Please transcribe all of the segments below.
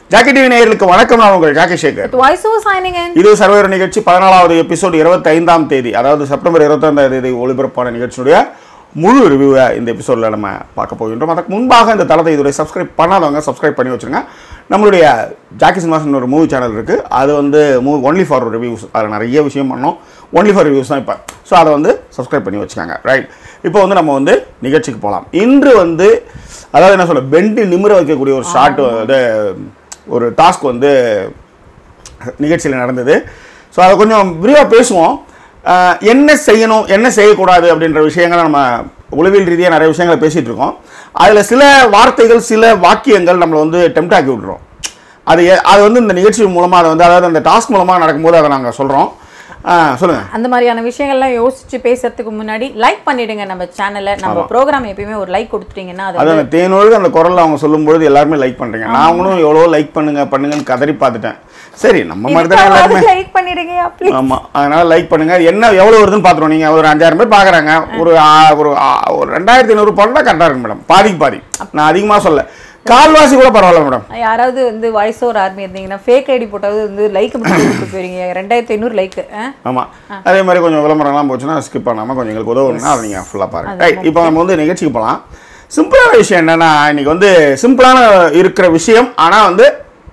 Jackie TV நேயர்களுக்கு வணக்கம் நான் உங்கள் jockey Sekar Twice signing in. இது சர்வர் நிகழ்ச்சி பதினாலாவது எபிசோட் இருபத்தைந்தாம் தேதி அதாவது செப்டம்பர் இருபத்தைந்தாம் தேதி ஒளிபரப்பான நிகழ்ச்சியுடைய முழு ரிவ்யூவை இந்த எபிசோடில் நம்ம பார்க்க போகின்றோம் அதற்கு முன்பாக இந்த தளத்தை இதுவரை சப்ஸ்கிரைப் பண்ணாதவங்க சப்ஸ்கிரைப் பண்ணி வச்சுருங்க நம்மளுடைய ஜாக்கி சினிமாஸ்னு ஒரு மூவி சேனல் இருக்குது அது வந்து மூவி ஒன்லி ஃபார் ரிவ்யூஸ் அதில் நிறைய விஷயம் பண்ணோம் ஒன்லி ஃபார் ரிவ்யூஸ் தான் இப்போ ஸோ அதை வந்து சப்ஸ்கிரைப் பண்ணி வச்சுக்காங்க ரைட் இப்போ வந்து நம்ம வந்து நிகழ்ச்சிக்கு போகலாம் இன்று வந்து அதாவது என்ன சொல்ல பெண்டு நிமிர வைக்கக்கூடிய ஒரு ஷார்ட் வந்து ஒரு டாஸ்க் வந்து நிகழ்ச்சியில் நடந்தது ஸோ அதை கொஞ்சம் விரிவாக பேசுவோம் அஹ் என்ன செய்யணும் என்ன செய்யக்கூடாது அப்படின்ற விஷயங்களை நம்ம உளவியல் ரீதியாக நிறைய விஷயங்களை பேசிகிட்டு இருக்கோம் அதில் சில வார்த்தைகள் சில வாக்கியங்கள் நம்மளை வந்து டெம்ட் ஆக்கி விட்றோம் அது எ- அது வந்து இந்த நிகழ்ச்சி மூலமாக அதை வந்து அதாவது அந்த டாஸ்க் மூலமாக நடக்கும்போது அதை நாங்கள் சொல்கிறோம் சொல்லுங்கள் அந்த மாதிரியான விஷயங்கள்லாம் யோசிச்சு பேசுறதுக்கு முன்னாடி லைக் பண்ணிடுங்க நம்ம சேனலை நம்ம ப்ரோக்ராம் எப்பயுமே ஒரு லைக் கொடுத்துட்டீங்கன்னா அது அது அந்த தேனொழுகு அந்த குரல்ல அவங்க சொல்லும்பொழுது எல்லாருமே லைக் பண்ணுறீங்க நாங்களும் எவ்வளோ லைக் பண்ணுங்க பண்ணுங்கன்னு கதறி பார்த்துட்டேன் சரி நம்ம மாதிரி தானே எல்லாருமே லைக் பண்ணிடுங்க please. ஆமா அதனால லைக் பண்ணுங்க என்ன எவ்வளவு வருதுன்னு பாத்துருவோம் நீங்க ஒரு அஞ்சாயிரம் பேர் பாக்குறாங்க ஒரு ஆ, ஒரு ஆ, ஒரு ரெண்டாயிரத்தி ஐநூறு பண்ணா கரெக்டா இருக்கு மேடம் பாதிக்கு பாதி நான் அதிகமா சொல்ல கால்வாசி கூட பரவாயில்ல மேடம் யாராவது வந்து வாய்ஸ் ஓவர் ஆர்மி இருந்தீங்கன்னா ஃபேக் ஐடி போட்டாவது வந்து லைக் மட்டும் கொடுத்து போயிருங்க ரெண்டாயிரத்தி ஐநூறு லைக் ஆமா அதே மாதிரி கொஞ்சம் விளம்பரம்லாம் போச்சுன்னா ஸ்கிப் பண்ணாம கொஞ்சம் எங்களுக்கு உதவுனா அதை நீங்க ஃபுல்லா பாருங்க ரைட் இப்போ நம்ம வந்து நிகழ்ச்சிக்கு போகலாம் சிம்பிளான விஷயம் என்னன்னா இன்னைக்கு வந்து சிம்பிளான இருக்கிற விஷயம் ஆனா வந்து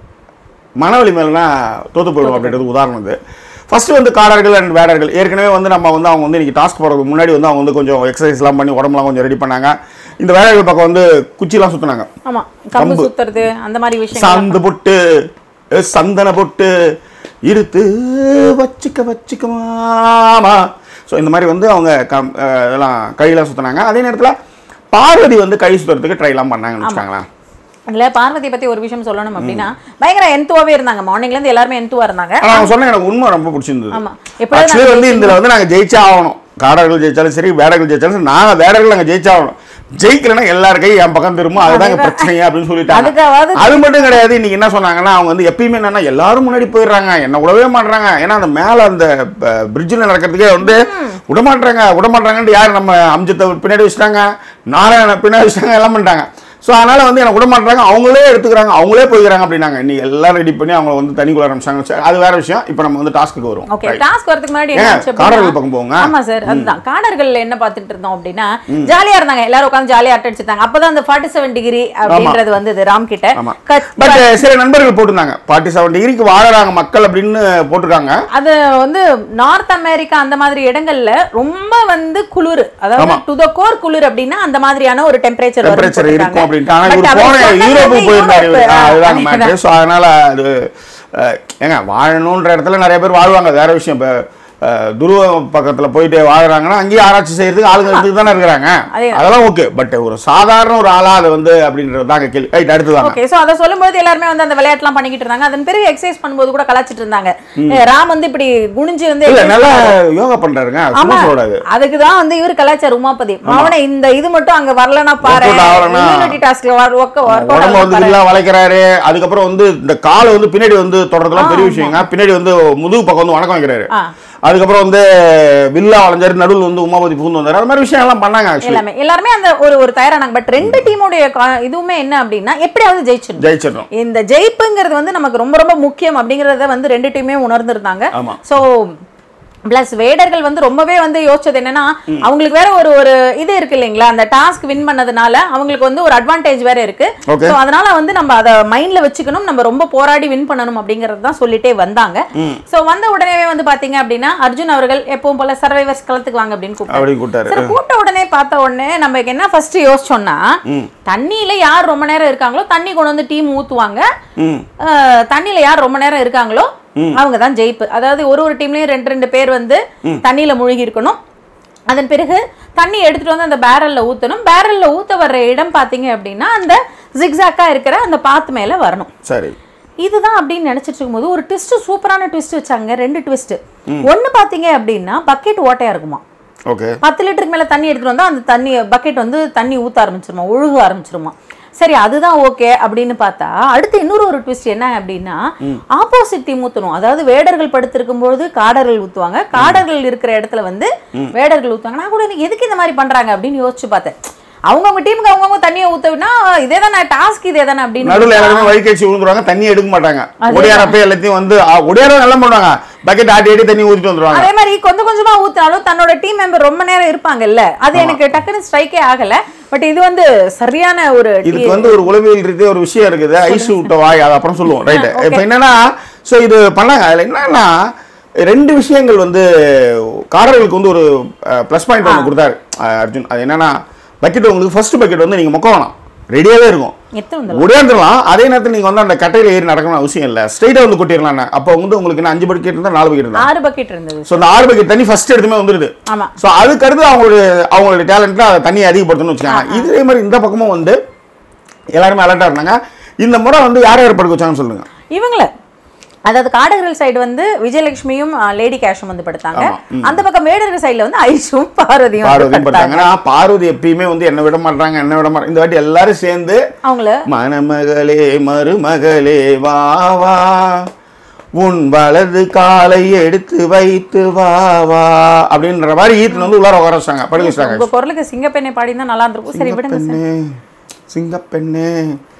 மன வலிமையிலனா தோத்து போயிடும் அப்படின்றது உதாரணம் இது ஃபர்ஸ்ட் வந்து காரர்கள் அண்ட் வேடர்கள் ஏற்கனவே வந்து நம்ம வந்து அவங்க வந்து இன்னைக்கு டாஸ்க் போகிறதுக்கு முன்னாடி வந்து அவங்க வந்து கொஞ்சம் எக்ஸசைஸ்லாம் பண்ணி உடம்புலாம் கொஞ்சம் ரெடி பண்ணாங்க இந்த வேடர்கள் பக்கம் வந்து குச்சிலாம் சுற்றினாங்க ஆமா கம்பு சுத்துறது அந்த மாதிரி விஷயங்கள் சாந்து பொட்டு ஏ, சந்தன பொட்டு இருத்து வச்சுக்க வச்சுக்க மாமா ஸோ இந்த மாதிரி வந்து அவங்க கம் அஹ், இதெல்லாம் கையெல்லாம் சுற்றினாங்க அதே நேரத்தில் பார்வதி வந்து கை சுற்றுறதுக்கு ட்ரைலாம் பண்ணாங்கன்னு வச்சுக்காங்களேன் இல்ல பார்வதி பத்தி ஒரு விஷயம் சொல்லணும் அப்படின்னா பயங்கர என்துவாவே இருந்தாங்க மார்னிங்ல இருந்து எல்லாருமே என்துவா இருந்தாங்க ஆனால் அவங்க சொன்ன எனக்கு உண்மை ரொம்ப பிடிச்சிருந்தது ஆமா எப்படியாவது ஆக்சுவலி வந்து இதில் வந்து நாங்கள் ஜெயிச்சே ஆகணும் காடர்கள் ஜெயிச்சாலும் சரி வேடர்கள் ஜெயிச்சாலும் சரி நாங்கள் வேடர்கள் நாங்கள் ஜெயிச்சாகணும் ஜெயிக்கலைன்னா எல்லார் கை என் பக்கம் திரும்ப அதுதான் எங்க பிரச்சனையே அப்படின்னு சொல்லிட்டாங்க அதுக்காவது அது மட்டும் கிடையாது இன்னைக்கு என்ன சொன்னாங்கன்னா அவங்க வந்து எப்பயுமே என்னன்னா எல்லாரும் முன்னாடி போயிடுறாங்க என்ன விடவே மாட்றாங்க ஏன்னா அந்த மேல அந்த பிரிட்ஜில் நடக்கிறதுக்கே வந்து விட மாட்றாங்க விட மாட்றாங்கன்ட்டு யார் நம்ம அம்ஜத்தை பின்னாடி வச்சுட்டாங்க நாராயண பின்னாடி வச்சுட்டாங்க எல்லாம் பண்ணிட்டாங்க ஸோ அதனால வந்து எனக்கு விட மாட்றாங்க அவங்களே எடுத்துக்கிறாங்க அவங்களே போய்க்கிறாங்க அப்படின்னாங்க இன்னைக்கு எல்லாம் ரெடி பண்ணி அவங்க வந்து தனிக்குள்ள ஆரம்பிச்சாங்க சரி, அது வேற விஷயம் இப்போ நம்ம வந்து டாஸ்க்கு வருவோம் ஓகே Right. டாஸ்க் வரதுக்கு முன்னாடி ஏன், என்ன ஆச்சு அப்படின்னா- காடர்கள் பக்கம் போங்க. ஆமா சார் அதுதான் காடர்கள் என்ன பார்த்துட்டு இருந்தோம் அப்படின்னா ஜாலியா இருந்தாங்க எல்லாரும் உட்கார்ந்து ஜாலியா அட்டை அடிச்சிட்டாங்க அப்பதான் அந்த ஃபார்ட்டி செவன் டிகிரி அப்படின்றது வந்தது ராம் கிட்ட ஆமா கத்- பட் சில நண்பர்கள் போட்டிருந்தாங்க ஃபார்ட்டி செவன் டிகிரிக்கு வாழறாங்க மக்கள் அப்படின்னு போட்டிருக்காங்க அது வந்து நார்த் அமெரிக்கா அந்த மாதிரி இடங்கள்ல ரொம்ப வந்து குளிர் அதாவது ஆமா. டு த கோர் குளிர் அப்படின்னா அந்த மாதிரியான ஒரு டெம்பரேச்சர் டெம்பரேச்சர் இருக்கும் அப்படின்ட்டு ஆனா இவர் போன யூரோப்பு போயிருந்தாரு இவர். ஆ, அதுதாங்க மேட்ரு ஸோ அதனால அது அஹ், ஏங்க வாழணுன்ற இடத்துல நிறைய பேர் வாழ்வாங்க வேற விஷயம் இப்போ துருவ பக்கத்துல போயிட்டு வாழுறாங்கன்னா அங்கேயும் ஆராய்ச்சி செய்யறதுக்கு ஆளுங்க எடுத்துட்டு தானே இருக்கிறாங்க அதே. அதெல்லாம் ஓகே பட் ஒரு சாதாரண ஒரு ஆளா அது வந்து அப்படின்றது தாங்க கேள்வி ரைட் அடுத்துதாங்க ஓகே சோ அத சொல்லும்போது எல்லாருமே வந்து அந்த விளையாட்டுலாம் பண்ணிக்கிட்டு இருந்தாங்க அதன் பிறகு எக்ஸசைஸ் பண்ணும்போது கூட கலாச்சிட்டு இருந்தாங்க ஏ, ராம் வந்து இப்படி குனிஞ்சு வந்து இல்ல exercise நல்லா யோகா பண்றாருங்க ஆமா சும்மா சொல்லக்கூடாது அதுக்கு தான் வந்து இவர் கலாச்சார உமாபதி அவனை இந்த இது மட்டும் அங்க வரலனா பாரு Workout ஆகலனா- immunity taskல ஒர்க் உடம்ப வந்து வில்லா வளைக்கிறாரு அதுக்கப்புறம் வந்து இந்த காலை வந்து பின்னாடி வந்து தொடறதுலாம் பெரிய விஷயங்க பின்னாடி வந்து முதுகு பக்கம் வந்து வணக்கம் வைக்கிறாரு ஆ. அதுக்கப்புறம் வந்து வில்லா வளைஞ்சாரு நடுவில் வந்து உமாபதி புகுந்து வந்தாரு அது மாதிரி விஷயம் எல்லாம் பண்ணாங்க ஆக்சுவலி எல்லாமே எல்லாருமே அந்த ஒரு ஒரு தயாரானாங்க பட் ரெண்டு டீமுடைய இதுவுமே என்ன அப்படின்னா எப்படியாவது ஜெயிச்சிடணும் ஜெயிச்சிடணும் இந்த ஜெயிப்புங்கிறது வந்து நமக்கு ரொம்ப ரொம்ப முக்கியம் அப்படிங்கறத வந்து ரெண்டு டீமே உணர்ந்திருந்தாங்க ஆமா. சோ பிளஸ் வேடர்கள் வந்து ரொம்பவே வந்து யோசிச்சது என்னன்னா அவங்களுக்கு வேற ஒரு ஒரு இது இருக்கு இல்லைங்களா அந்த டாஸ்க் வின் பண்ணதுனால அவங்களுக்கு வந்து ஒரு அட்வான்டேஜ் வேற இருக்கு Okay. சோ அதனால வந்து நம்ம அதை மைண்ட்ல வச்சுக்கணும் நம்ம ரொம்ப போராடி வின் பண்ணணும் அப்படிங்கறது தான் சொல்லிட்டே வந்தாங்க சோ வந்த உடனே வந்து பாத்தீங்க அப்படின்னா அர்ஜுன் அவர்கள் எப்பவும் போல சர்வைவர்ஸ் களத்துக்கு வாங்க அப்படின்னு கூப்பிட்டாரு அப்படி கூட்டாரு சரி கூட்ட உடனே பார்த்த உடனே நம்ம என்ன ஃபர்ஸ்ட் யோசிச்சோம்னா தண்ணியில யார் ரொம்ப நேரம் இருக்காங்களோ தண்ணி கொண்டு வந்து டீம் ஊத்துவாங்க ம் அஹ், தண்ணியில யார் ரொம்ப நேரம் இருக்காங்களோ அவங்க தான் ஜெயிப்பு அதாவது ஒரு ஒரு டீம்லயும் ரெண்டு ரெண்டு பேர் வந்து தண்ணியில மூழ்கி இருக்கணும் அதன் பிறகு தண்ணி எடுத்துட்டு வந்து அந்த பேரல்ல ஊத்தணும் பேரல்ல ஊத்த வர்ற இடம் பாத்தீங்க அப்படின்னா அந்த ஜிக்ஸாக்கா இருக்கிற அந்த பாத்து மேல வரணும் சரி இதுதான் அப்படின்னு நினைச்சிட்டு இருக்கும்போது ஒரு ட்விஸ்ட் சூப்பரான ட்விஸ்ட் வச்சாங்க ரெண்டு ட்விஸ்ட் ஒன்னு பாத்தீங்க அப்படின்னா பக்கெட் ஓட்டையா இருக்குமா ஓகே பத்து லிட்டருக்கு மேல தண்ணி எடுத்துட்டு வந்தா அந்த தண்ணி பக்கெட் வந்து தண்ணி ஊத்த ஆரம்பிச்சிருமா ஒழுக ஆரம்பிச்சிருமா சரி அதுதான் ஓகே அப்படின்னு பார்த்தா அடுத்து இன்னொரு ஒரு ட்விஸ்ட் என்ன அப்படின்னா ஆப்போசிட் டீம் ஊத்தணும் அதாவது வேடர்கள் படுத்திருக்கும் பொழுது காடர்கள் ஊத்துவாங்க காடர்கள் இருக்கிற இடத்துல வந்து வேடர்கள் ஊத்துவாங்க நான் கூட எனக்கு எதுக்கு இந்த மாதிரி பண்றாங்க அப்படின்னு யோசிச்சு பார்த்தேன் அவங்கவுங்க டீமுக்கு அவங்கவுங்க தண்ணியை ஊத்தவினா இதே தானே டாஸ்க் இதே தானே அப்படின்னு நடுவில் எல்லாருமே வழிகட்சி விழுந்துருவாங்க தண்ணி எடுக்க மாட்டாங்க ஒடியாரப்ப எல்லாத்தையும் வந்து ஒடியாரம் நல்லா பண்ணுவாங்க பக்கெட் ஆட்டி ஆட்டி தண்ணி ஊத்திட்டு வந்துருவாங்க அதே மாதிரி கொஞ்சம் கொஞ்சமா ஊத்தினாலும் தன்னோட டீம் மெம்பர் ரொம்ப நேரம் இருப்பாங்கல்ல அது எனக்கு டக்குன்னு ஸ்ட்ரைக்கே ஆகல பட் இது வந்து சரியான ஒரு இதுக்கு வந்து ஒரு உளவியல் ரீதியா ஒரு விஷயம் இருக்குது ஐஸ் விட்ட வாய் அது அப்புறம் சொல்லுவோம் ரைட் இப்போ என்னன்னா ஸோ இது பண்ணாங்க அதில் என்னன்னா ரெண்டு விஷயங்கள் வந்து காரர்களுக்கு வந்து ஒரு ப்ளஸ் பாயிண்ட் ஒன்று கொடுத்தாரு அஹ் அர்ஜுன் அது என்னன்னா பக்கெட் உங்களுக்கு ஃபர்ஸ்ட் பக்கெட் வந்து நீங்க மொக்க வேணாம் ரெடியாவே இருக்கும் எத்தனை வந்து ஒடியாந்துடலாம் அதே நேரத்தில் நீங்க வந்து அந்த கட்டையில ஏறி நடக்கணும்னு அவசியம் இல்லை ஸ்ட்ரைட்டா வந்து கொட்டிடலாம் அப்போ வந்து உங்களுக்கு என்ன அஞ்சு பக்கெட் இருந்தால் நாலு பக்கெட் இருந்தா ஆறு பக்கெட் இருந்தது ஸோ அந்த ஆறு பக்கெட் தண்ணி ஃபர்ஸ்ட் எடுத்துமே வந்துருது ஆமா ஸோ அதுக்கு அடுத்து அவங்களுடைய அவங்களுடைய டேலண்ட்ல அதை தண்ணியை அதிகப்படுத்தணும்னு வச்சுக்காங்க இதே மாதிரி இந்த பக்கமும் வந்து எல்லாருமே அலர்ட்டா இருந்தாங்க இந்த முறை வந்து யார் யார் படுக்க வச்சாங்கன்னு சொல்லுங்க இவங்கள அதாவது காடகர்கள் சைடு வந்து விஜயலட்சுமியும் அஹ், லேடி கேஷும் வந்து படுத்தாங்க அந்த பக்கம் மேடர்கள் சைடுல வந்து ஐஷும் பார்வதியும் வந்து பார்வதியும் படுத்தாங்க படுத்தாங்கன்னா பார்வதி எப்பயுமே வந்து என்ன விட மாட்டாங்க என்ன விட மாட்டாங்க இந்த வாட்டி எல்லாரும் சேர்ந்து அவங்கள மணமகளே மருமகளே வா வா உன் வலது காலை எடுத்து வைத்து வா வா அப்படின்ற மாதிரி ஈத்துல வந்து உள்ளார உட்கார வச்சாங்க படுக்க வச்சாங்க உங்க குரலுக்கு சிங்கப்பெண்ணை பாடினா நல்லா இருந்திருக்கும் சரி விடுங்க சார் சிங்கப்பெண்ணே சிங்கப்பெண்ணே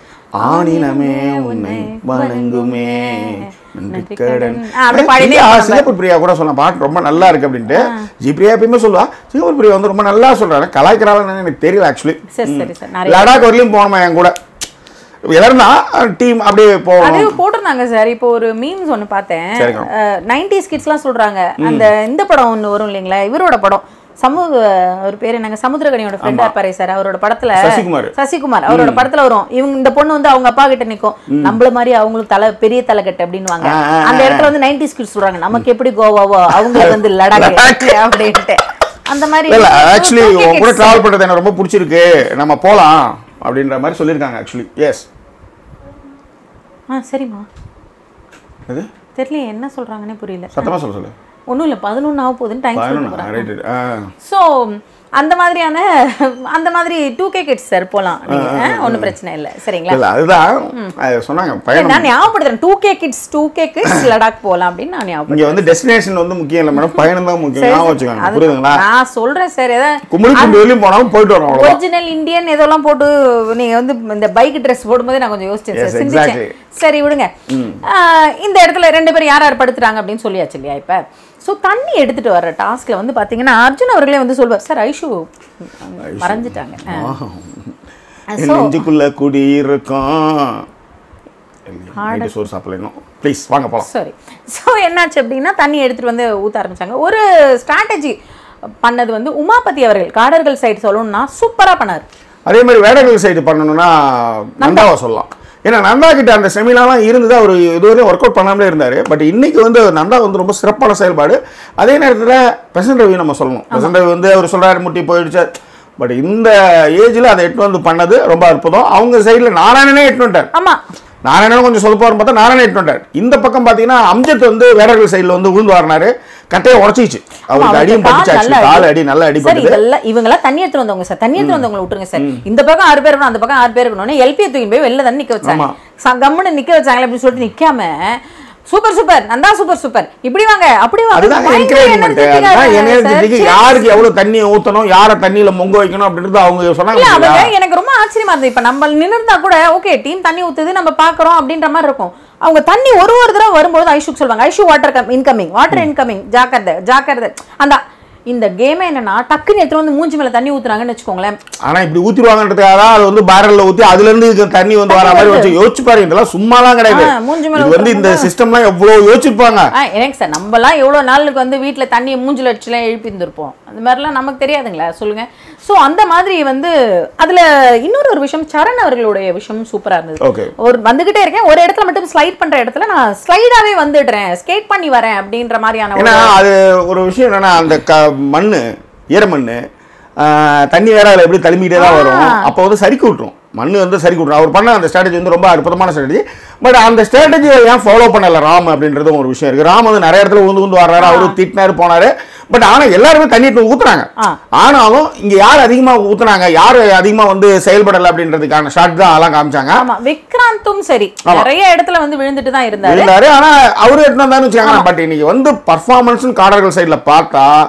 ஆணினமே உன்னை வணங்குமே நன்றிக்கடன் ஆ, அப்படி பாடினே இல்ல, இருப்பாங்க. சிங்கப்பூர் பிரியா கூட சொன்ன பாட்டு ரொம்ப நல்லா இருக்கு அப்படின்ட்டு ஜி பிரியா எப்பயுமே சொல்லுவா சிங்கப்பூர் பிரியா வந்து ரொம்ப நல்லா சொல்றாரு கலாய்க்கிறாள் எனக்கு தெரியல ஆக்சுவலி சரி சரி சார் நிறைய லடாக் வரலையும் போனோமா என் கூட எல்லாரும் தான் டீம் அப்படியே போவோம் அதே போட்டிருந்தாங்க சார் இப்போ ஒரு மீம்ஸ் ஒன்று பார்த்தேன் சரிங்க. நைன்டிஸ் கிட்ஸ்லாம் சொல்றாங்க அந்த இந்த படம் ஒன்று வரும் இல்லைங்களா இவரோட படம் சமூக ஒரு பேர் என்னங்க சமுத்திரகனியோட ஃப்ரெண்டா இருப்பாரு சார் அவரோட படத்துல சசிகுமார். சசிகுமார் அவரோட படத்துல வரும் இவங்க இந்த பொண்ணு வந்து அவங்க அப்பா கிட்ட நிக்கும் நம்மள மாதிரி அவங்களுக்கு தலை பெரிய தலைக்கட்டு அப்படின்னுவாங்க ஆ, ஆ, அந்த இடத்துல வந்து நைன்டிஸ் கிட்ஸ் சொல்றாங்க நமக்கு எப்படி கோவாவோ அவங்களுக்கு வந்து லடாக் அப்படின்ட்டு அந்த மாதிரி இல்ல ஆக்சுவலி two உங்க கூட kids. டிராவல் பண்றது எனக்கு ரொம்ப பிடிச்சிருக்கு நம்ம போலாம் அப்படின்ற மாதிரி சொல்லியிருக்காங்க ஆக்சுவலி எஸ் ஆ சரிம்மா இது தெரியல என்ன சொல்றாங்கன்னே புரியல சத்தமா சொல்ல சொல்லு ஒண்ணும் இல்ல பதினொன்னு ஆக போகுதுன்னு டைம் சொல்லிட்டு போறாங்க ரைட் ஆ ஸோ அந்த மாதிரியான அந்த மாதிரி டூ கே கிட்ஸ் சார் போகலாம் நீங்கள் ஒன்றும் பிரச்சனை இல்லை சரிங்களா இல்ல அதுதான் அது சொன்னாங்க பயணம் நான் ஞாபகப்படுத்துறேன் two K kids two K kids Ladakh போகலாம் அப்படின்னு நான் ஞாபகம் இங்க வந்து டெஸ்டினேஷன் வந்து முக்கியம் இல்ல மேடம் பயணம் தான் முக்கியம் ஞாபகம் வச்சுக்கோங்க அது- புரியுதுங்களா நான் சொல்றேன் சார் ஏதாவது கும்பலி கும்பி வெளியும் போனாலும் போயிட்டு வரோம் அவ்வளவுதான் ஒரிஜினல் இந்தியன் இதெல்லாம் போட்டு நீங்க வந்து இந்த பைக் ட்ரெஸ் போடும்போது நான் கொஞ்சம் யோசிச்சேன் Yes, சார் சிந்திச்சேன் exactly. சரி விடுங்க ஆஹ் இந்த இடத்துல ரெண்டு பேரும் யார் யார் படுத்துறாங்க அப்படின்னு சொல்லியாச்சு இல்லையா இப்ப ஸோ தண்ணி எடுத்துட்டு வர்ற டாஸ்க்ல வந்து பாத்தீங்கன்னா அர்ஜுன் அவர்களே வந்து சொல்வார் சார் ஐஷு மறைஞ்சிட்டாங்க என் நெஞ்சுக்குள்ள குடி இருக்கும் நைட்டு சோறு சாப்பிடணும் ப்ளீஸ் வாங்க போலாம் சரி ஸோ என்னாச்சு அப்படின்னா தண்ணி எடுத்துட்டு வந்து ஊத்த ஆரம்பிச்சாங்க ஒரு ஸ்ட்ராட்டஜி பண்ணது வந்து உமாபதி அவர்கள் காடர்கள் சைடு சொல்லணும்னா சூப்பரா பண்ணார் அதே மாதிரி வேடர்கள் சைடு பண்ணணும்னா நந்தாவை சொல்லலாம் ஏன்னா நந்தா கிட்ட அந்த செமினாலாம் இருந்தது அவர் இதுவரையும் ஒர்க் அவுட் பண்ணாமலே இருந்தார் பட் இன்னைக்கு வந்து நந்தா வந்து ரொம்ப சிறப்பான செயல்பாடு அதே நேரத்தில் பெசன்ட் ரவி நம்ம சொல்லணும் பெசன்ட் ரவி வந்து அவர் சொல்றாரு முட்டி போயிடுச்சு பட் இந்த ஏஜில் அதை எட்டு வந்து பண்ணது ரொம்ப அற்புதம் அவங்க சைடில் நாராயணனே எட்டு வந்துட்டார் ஆமா நாராயணன் கொஞ்சம் சொல்லுப்பாருன்னு பார்த்தா நாராயணன் எட்டு வந்துட்டார் இந்த பக்கம் பார்த்தீங்கன்னா அம்ஜத் வந்து வேடர்கள் சைடில் வந்து விழுந்து வரனாரு கட்டையை உடச்சிச்சு அவருக்கு அடியும் பட்டுச்சு actually. கால் அடி நல்ல அடி சார் பட்டுது இதெல்லாம் இவங்க எல்லாம் தண்ணி எடுத்து வந்தவங்க சார் தண்ணி எடுத்து வந்தவங்க விட்டுருங்க சார் இந்த பக்கம் ஆறு பேர் இருக்கணும் அந்த பக்கம் ஆறு பேர் இருக்கணும் எல்பியை தூக்கி போய் வெளில தண்ணி நிக்க வச்சாங்க ஆமா. ச- கம்முன்னு நிக்க வச்சாங்களே அப்படின்னு சொல்லிட்டு நிக்காம super super Nanda super super இப்படி வாங்க அப்படி வாங்க அதுதான் பயங்கர என்கரேஜ்மெண்ட் energetic-ஆ அதுதான் இருக்காங்க எனர்ஜெட்டிக் sir. யாருக்கு எவ்வளவு தண்ணியை ஊத்தணும் யாரை தண்ணியில முங்க வைக்கணும் அப்படின்றது அவங்க சொன்னாங்க இல்ல இல்லையா? அவங்க எனக்கு ரொம்ப ஆச்சரியமா இருந்தது இப்ப நம்ம நின்னுருந்தா கூட ஓகே டீம் தண்ணி ஊத்துது நம்ம பாக்குறோம் அப்படின்ற மாதிரி இருக்கும் அவங்க தண்ணி ஒரு ஒரு தடவை வரும்போது ஐஷுக்கு சொல்லுவாங்க Aishu water come incoming water incoming ஜாக்கிரதை ஜாக்கிரதை அந்த இந்த கேமே என்னன்னா டக்குன்னு எடுத்துட்டு வந்து மூஞ்சி மேல தண்ணி ஊத்துறாங்கன்னு வச்சுக்கோங்களேன் ஆனா இப்படி ஊத்திடுவாங்கன்றதுக்காக தான் அது வந்து பேரல்ல ஊத்தி அதுல இருந்து இதுக்கு தண்ணி வந்து வர மாதிரி வச்சு யோசிச்சு பாருங்க இதெல்லாம் சும்மாலாம் கிடையாது ஆ, மூஞ்சி மேல இது வந்து இந்த சிஸ்டம்லாம் எவ்வளவு யோசிச்சிருப்பாங்க ஆ எனக்கு சார் நம்மலாம் எவ்வளோ நாளுக்கு வந்து வீட்டில் தண்ணியை மூஞ்சில் அடிச்சுலாம் எழுப்பி இருந்திருப்போம் அந்த மாதிரிலாம் நமக்கு தெரியாதுங்களா சொல்லுங்க ஸோ அந்த மாதிரி வந்து அதில் இன்னொரு ஒரு விஷயம் சரண் அவர்களுடைய விஷயம் சூப்பராக இருந்தது ஓகே ஒரு வந்துகிட்டே இருக்கேன் ஒரு இடத்துல மட்டும் ஸ்லைட் பண்ற இடத்துல நான் ஸ்லைடாவே வந்துடுறேன் ஸ்கேட் பண்ணி வரேன் அப்படின்ற மாதிரியான ஏன்னா ஒரு அது ஒரு விஷயம் என்னன்னா அந்த க மண்ணு ஈரமண்ணு ஆஹ், தண்ணி வேற அதில் எப்படி தழும்பிக்கிட்டே தான் வரும் அப்போ வந்து சறுக்கி விட்டுரும் மண்ணு வந்து சறுக்கி விட்டுரும் அவர் பண்ண அந்த ஸ்ட்ராட்டஜி வந்து ரொம்ப அற்புதமான ஸ்ட்ராட்டஜி பட் அந்த ஸ்ட்ராட்டஜியை ஏன் ஃபாலோ பண்ணல ராம் அப்படின்றதும் ஒரு விஷயம் இருக்கு ராம் வந்து நிறைய இடத்துல உந்து உந்து வர்றாரு அவரு திட்டினாரு போனாரு பட் ஆனா எல்லாருமே தண்ணி எடுத்து ஊத்துறாங்க ஆ. ஆனாலும் இங்க யார் அதிகமா ஊத்துனாங்க யார் அதிகமா வந்து செயல்படல அப்படின்றதுக்கான ஷாட் தான் அதெல்லாம் காமிச்சாங்க ஆமா விக்ராந்தும் சரி நிறைய இடத்துல வந்து விழுந்துட்டு தான் இருந்தாரு இருந்தாரு ஆனா அவரு எடுத்து வந்தாருன்னு வச்சுக்காங்க பட் இன்னைக்கு வந்து பர்ஃபார்மன்ஸ் காடர்கள் சைடுல பார்த்தா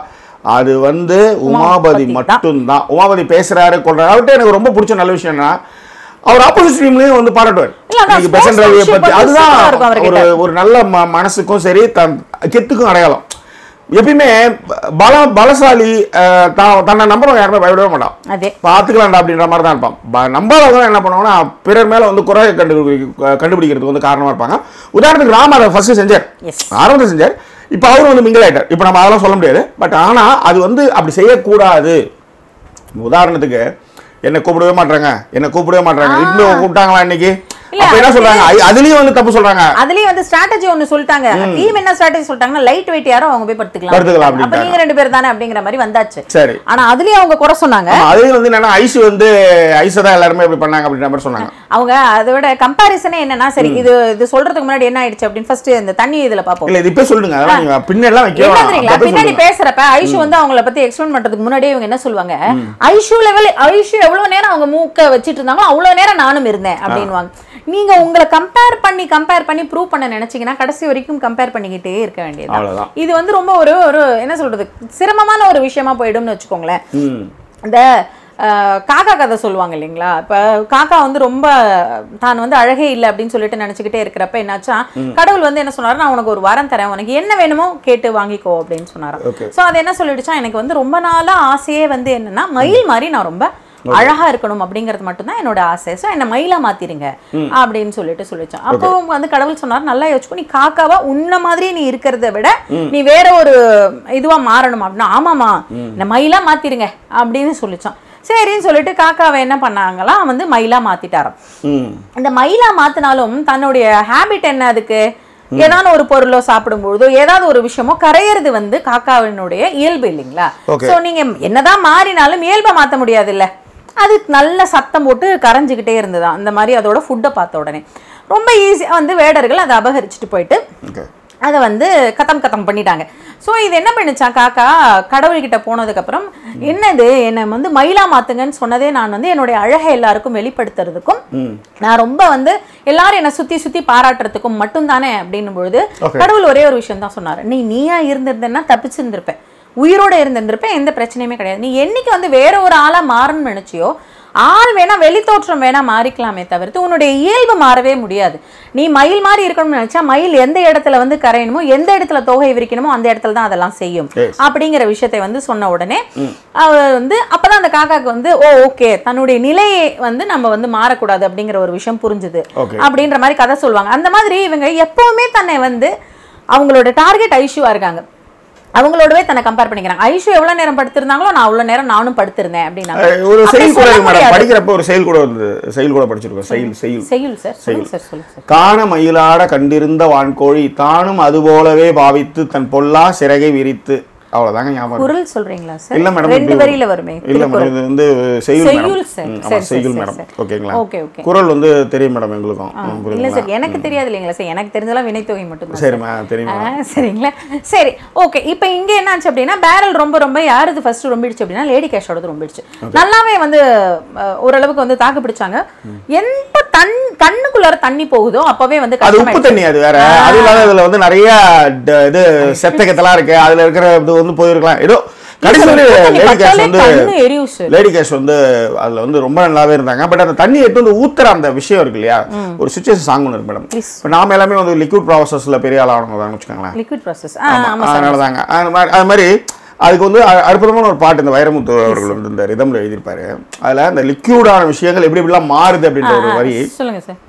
அது வந்து உமாபதி உமாபதி தான். மட்டும்தான் உமாபதி பேசுறாரு கொள்றாரு அவர்கிட்ட எனக்கு ரொம்ப பிடிச்ச நல்ல விஷயம் என்னன்னா அவர் ஆப்போசிட் டீம்லயும் வந்து பாராட்டுவார் இல்ல, அதான் இன்னைக்கு பெசன் ரவியை sportsmanship பத்தி வந்து அதுதான் super ஆ இருக்கும் அவர்கிட்ட. ஒரு ஒரு நல்ல ம- மனசுக்கும் சரி தன் கெத்துக்கும் அடையாளம் எப்பயுமே பல பலசாலி அஹ், தான் தன்னை நம்புறவங்க யாருமே பயப்படவே மாட்டான் அதே பார்த்துக்கலாம்டா அப்படின்ற மாதிரி தான் இருப்பான் ப- நம்பாதவங்க என்ன பண்ணுவாங்கன்னா பிறர் மேல வந்து குறை கண்டு கண்டுபிடிக்கிறதுக்கு வந்து காரணமா இருப்பாங்க உதாரணத்துக்கு ராம அதை ஃபர்ஸ்ட் செஞ்சார் Yes. ஆரம்பத்தில் செஞ்சார் இப்போ அவரும் வந்து மிங்கிள் ஆயிட்டார் இப்போ நம்ம அதெல்லாம் சொல்ல முடியாது பட் ஆனா அது வந்து அப்படி செய்யக்கூடாது உதாரணத்துக்கு என்ன கூப்பிடவே மாட்டாங்க என்ன கூப்பிடவே மாட்டாங்க இட்லி கூப்பிட்டாங்களா இன்னைக்கு இல்ல, அப்ப என்ன சொல்றாங்க ஐ- அதுலயும் வந்து தப்பு சொல்றாங்க அதுலயும் வந்து ஸ்ட்ராட்டஜி ஒன்னு சொல்லிட்டாங்க டீம் என்ன ஸ்ட்ராட்டஜி சொல்லிட்டாங்கன்னா லைட் வெயிட் யாரோ அவங்க போய் படுத்துக்கலாம் படுத்துக்கலாம் அப்ப அப்படின்ட்டாங்க. நீங்க ரெண்டு பேர் தானே அப்படிங்கிற மாதிரி வந்தாச்சு சரி ஆனா அதுலயும் அவங்க குறை சொன்னாங்க ஆமா, அதுலயும் வந்து என்னன்னா ஐஸ் வந்து ஐஸை தான் எல்லாருமே இப்படி பண்ணாங்க அப்படின்ற மாதிரி சொன்னாங்க அவங்க அதோட கம்பாரிசனே என்னன்னா சரி இது இது சொல்றதுக்கு முன்னாடி என்ன ஆயிடுச்சு அப்படின்னு ஃபர்ஸ்ட் இந்த தண்ணி இதுல பாப்போம் இல்ல இது இப்ப சொல்லுங்க அதெல்லாம் நீங்க பின்னெல்லாம் வைக்க என்ன வேணாம். தெரியுங்களா அப்ப பின்னாடி சொல்லுங்க. பேசுறப்ப ஐஷு வந்து அவங்கள பத்தி எக்ஸ்பிளைன் பண்றதுக்கு முன்னாடியே இவங்க என்ன சொல்லுவாங்க ஐஷு லெவல் ஐஷு எவ்வளவு நேரம் அவங்க மூக்க வச்சிட்டு இருந்தாங்களோ அவ்வளவு நேரம் நானும் இருந்தேன் அப்படின்வாங்க நீங்க உங்களை கம்பேர் பண்ணி கம்பேர் பண்ணி ப்ரூவ் பண்ண நினைச்சீங்கன்னா கடைசி வரைக்கும் கம்பேர் பண்ணிக்கிட்டே இருக்க வேண்டியது அவ்வளவுதான் இது வந்து ரொம்ப ஒரு ஒரு என்ன சொல்றது சிரமமான ஒரு விஷயமா போயிடும்னு வச்சுக்கோங்களேன் ம் இந்த அஹ், காக்கா கதை சொல்லுவாங்க இல்லைங்களா இப்போ காக்கா வந்து ரொம்ப தான் வந்து அழகே இல்லை அப்படின்னு சொல்லிட்டு நினச்சிக்கிட்டே இருக்கிறப்ப என்னாச்சா கடவுள் வந்து என்ன சொன்னாரு நான் உனக்கு ஒரு வரம் தரேன் உனக்கு என்ன வேணுமோ கேட்டு வாங்கிக்கோ அப்படின்னு சொன்னாராம் Okay. ஸோ அது என்ன சொல்லிடுச்சா எனக்கு வந்து ரொம்ப நாளா ஆசையே வந்து என்னன்னா மயில் மாதிரி நான் ரொம்ப அழகா இருக்கணும் அப்படிங்கிறது மட்டும்தான் என்னோட ஆசை ஸோ என்ன மயிலா மாத்திருங்க அப்படின்னு சொல்லிட்டு சொல்லிச்சான் அப்போ வந்து கடவுள் சொன்னார் நல்லா யோசிச்சுக்கோ நீ காக்காவா உன்ன மாதிரி நீ இருக்கிறத விட நீ வேற ஒரு இதுவா மாறணும் அப்படின்னா ஆமாமா இந்த மயிலா மாத்திருங்க அப்படின்னு சொல்லிச்சான் சரின்னு சொல்லிட்டு காக்காவை என்ன பண்ணாங்களாம் வந்து மயிலா மாத்திட்டாராம் ம் இந்த மயிலா மாத்தினாலும் தன்னுடைய ஹேபிட் என்ன அதுக்கு ஏதாவது ஒரு பொருளோ சாப்பிடும்பொழுதோ ஏதாவது ஒரு விஷயமோ கரையிறது வந்து காக்காவினுடைய இயல்பு இல்லைங்களா Okay. சோ நீங்க என்னதான் மாறினாலும் இயல்பை மாத்த முடியாது இல்ல அது நல்ல சத்தம் போட்டு கரைஞ்சுக்கிட்டே இருந்ததாம் அந்த மாதிரி அதோட ஃபுட்டை பார்த்த உடனே ரொம்ப ஈஸியா வந்து வேடர்கள் அதை அபகரிச்சுட்டு போயிட்டு ஓகே அதை வந்து கத்தம் கத்தம் பண்ணிட்டாங்க ஸோ இது என்ன பண்ணுச்சான் காக்கா கடவுள்கிட்ட போனதுக்கப்புறம் என்னது என்னை வந்து மயிலா மாத்துங்கன்னு சொன்னதே நான் வந்து என்னுடைய அழகை எல்லாருக்கும் வெளிப்படுத்துறதுக்கும் நான் ரொம்ப வந்து எல்லாரும் என்னை சுத்தி சுத்தி பாராட்டுறதுக்கும் மட்டும்தானே அப்படின்னும் பொழுது Okay. கடவுள் ஒரே ஒரு விஷயம் தான் சொன்னாரு நீ நீயா இருந்திருந்தேன்னா தப்பிச்சிருந்திருப்ப உயிரோட இருந்திருந்திருப்ப எந்த பிரச்சனையுமே கிடையாது நீ என்னைக்கு வந்து வேற ஒரு ஆளா மாறணும்னு நினைச்சியோ ஆள் வேணா வெளித்தோற்றம் வேணா மாறிக்கலாமே தவிர்த்து உன்னுடைய இயல்பு மாறவே முடியாது நீ மயில் மாதிரி இருக்கணும்னு நினைச்சா மயில் எந்த இடத்துல வந்து கரையணுமோ எந்த இடத்துல தோகை விரிக்கணுமோ அந்த இடத்துல தான் அதெல்லாம் செய்யும் Yes. அப்படிங்கிற விஷயத்தை வந்து சொன்ன உடனே அவ வந்து அப்பதான் அந்த காக்காக்கு வந்து ஓ ஓகே தன்னுடைய நிலையை வந்து நம்ம வந்து மாறக்கூடாது அப்படிங்கிற ஒரு விஷயம் புரிஞ்சுது Okay. அப்படின்ற மாதிரி கதை சொல்லுவாங்க அந்த மாதிரி இவங்க எப்பவுமே தன்னை வந்து அவங்களோட டார்கெட் ஐஷுவா இருக்காங்க அவங்களோடவே தன்னை கம்பேர் பண்ணிக்கிறாங்க ஐஷு எவ்வளவு நேரம் படுத்திருந்தாங்களோ நான் அவ்வளவு நேரம் நானும் படுத்திருந்தேன் அப்படின்னாங்க அஹ் ஒரு அப்படி செயல் கூட சொல்ல இருக்கு மேடம் முடியாது. படிக்கிறப்ப ஒரு செயல் கூட வந்து செயல் கூட படிச்சிருக்கோம் செயல் செயல் செய்யுள் சார் சொல்லுங்க சார் சொல்லுங்க சார் காண மயிலாட கண்டிருந்த வான்கோழி தானும் அதுபோலவே பாவித்து தன் பொல்லா சிறகை விரித்து அவ்வளவுதாங்க ஞாபகம் இருக்கு. குரல் சொல்றீங்களா சார் இல்ல மேடம் ரெண்டு இப்படி- வரியில வருமே இல்ல மேடம் இது வந்து செய்யுள் செய்யுள் மேடம் சார். ம், ஆமா, சரி, சரி, செய்யுள் சரி, மேடம் சரி. ஓகேங்களா ஓகே ஓகே குரல் வந்து தெரியும் மேடம் எங்களுக்கும் ம், இல்ல புரியுதுங்களா சார் எனக்கு தெரியாது இல்லைங்களா சார் எனக்கு தெரிஞ்சதெல்லாம் வினைத்தொகை மட்டும் சரிம்மா தெரியும் ஆ, சரிங்களா சரி ஓகே இப்போ இங்க என்னாச்சு அப்படின்னா பேரல் ரொம்ப ரொம்ப யாருது ஃபர்ஸ்ட் ரொம்பிடுச்சு அப்படின்னா லேடி கேஷோடது ரொம்பிடுச்சு நல்லாவே வந்து அஹ், ஓரளவுக்கு வந்து தாக்கு பிடிச்சாங்க எந்த தன் கண்ணுக்குள்ளார தண்ணி போகுதோ அப்பவே வந்து அது உப்பு கஷ்டமாயிடுச்சு தண்ணி அது வேற அது இல்லாத இதுல வந்து நிறைய ட- இது செத்த கெத்தலாம் இருக்கு அதுல இருக்கிற இது வந்து போயிருக்கலாம் ஏதோ கடைசி உப்பு தண்ணி லேடி கேஷ் பட்டாலே வந்து கண்ணு எரியும் சார் லேடி கேஷ் வந்து அதுல வந்து ரொம்ப நல்லாவே இருந்தாங்க பட் அந்த தண்ணி எடுத்து வந்து ஊத்துற அந்த விஷயம் இருக்கு இல்லையா ஒரு சுச்சுவேஷன் சாங் ஒன்று இருக்கு மேடம் Please. இப்போ நாம எல்லாமே வந்து லிக்விட் ப்ராசஸ்ல பெரிய ஆள் ஆகணும் தான் வச்சுக்கோங்களேன் லிக்விட் ப்ராசஸ் ஆமா சார் அதனால தாங்க அது மாதிரி அது மாதிரி அதுக்கு வந்து அ- அற்புதமான ஒரு பாட்டு இந்த வைரமுத்து அவர்கள் வந்து இந்த ரிதம்ல எழுதியிருப்பாரு அதுல இந்த லிக்யூடான விஷயங்கள் எப்படி எப்படிலாம் மாறுது அப்படின்ற ஒரு வரி சொல்லுங்க சார்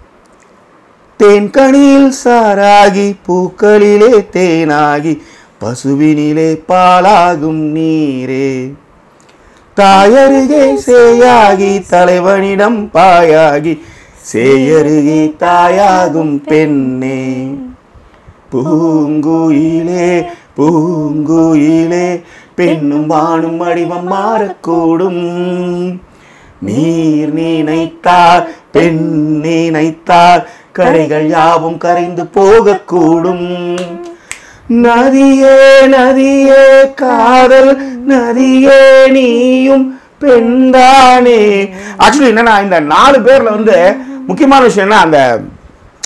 தேன்கனியில் சாராகி பூக்களிலே தேனாகி பசுவினிலே பாலாகும் நீரே தாயருகே சேயாகி தலைவனிடம் பாயாகி சேயருகே தாயாகும் பெண்ணே பூங்குயிலே பூங்குயிலே பெண்ணும் வானும் வடிவம் மாறக்கூடும் நீர் நினைத்தால் பெண் நினைத்தால் கரைகள் யாவும் கரைந்து போகக்கூடும் நதியே நதியே காதல் நதியே நீயும் பெண்தானே ஆக்சுவலி என்னன்னா இந்த நாலு பேர்ல வந்து முக்கியமான விஷயம் என்ன அந்த